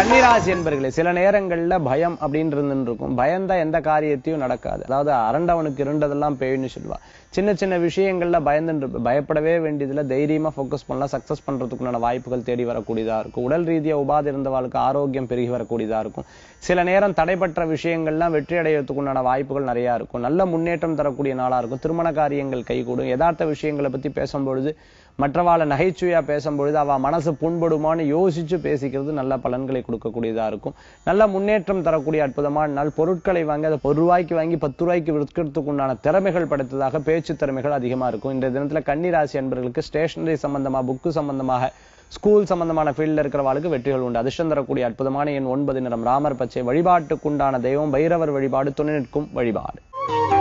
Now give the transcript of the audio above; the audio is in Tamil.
கன்னிராசி என்பர்களே சில நேரங்கள்ல பயம் அப்படின்னு இருந்துன்னு இருக்கும் பயந்தா எந்த காரியத்தையும் நடக்காது அதாவது அரண்டவனுக்கு இருண்டதெல்லாம் பேய்னு சொல்லுவா சின்ன சின்ன விஷயங்கள்ல பயந்துட்டு பயப்படவே வேண்டியதுல தைரியமா ஃபோக்கஸ் பண்ணலாம் சக்சஸ் பண்றதுக்குண்டான வாய்ப்புகள் தேடி வரக்கூடியதா இருக்கும் உடல் ரீதியா உபாதை இருந்தவாளுக்கு ஆரோக்கியம் பெருகி வரக்கூடியதா இருக்கும் சில நேரம் தடைப்பட்ட விஷயங்கள்லாம் வெற்றி அடையறதுக்குண்டான வாய்ப்புகள் நிறைய இருக்கும் நல்ல முன்னேற்றம் தரக்கூடிய நாளா இருக்கும் திருமண காரியங்கள் கைகூடும் யதார்த்த விஷயங்களை பத்தி பேசும்பொழுது மற்றவாளை நகைச்சுவையா பேசும்பொழுது அவ மனசு புண்படுமான்னு யோசிச்சு பேசிக்கிறது நல்ல பலன்களை கொடுக்கக்கூடியதா இருக்கும் நல்ல முன்னேற்றம் தரக்கூடிய அற்புதமான நாள் பொருட்களை வாங்கி அதை ஒரு ரூபாய்க்கு வாங்கி பத்து ரூபாய்க்கு விற்கிறதுக்கு உண்டான திறமைகள் படைத்ததாக பேச்சு திறமைகள் அதிகமா இருக்கும் இந்த தினத்துல கன்னிராசி அன்பர்களுக்கு ஸ்டேஷனரி சம்பந்தமா புக்கு சம்பந்தமாக ஸ்கூல் சம்பந்தமான ஃபீல்ட்ல இருக்கிறவாளுக்கு வெற்றிகள் உண்டு அதிர்ஷ்டம் தரக்கூடிய அற்புதமான எண் ஒன்பது நிறம் ராமர் பச்சை வழிபாட்டுக்குண்டான தெய்வம் பைரவர் வழிபாடு துணை நிற்கும் வழிபாடு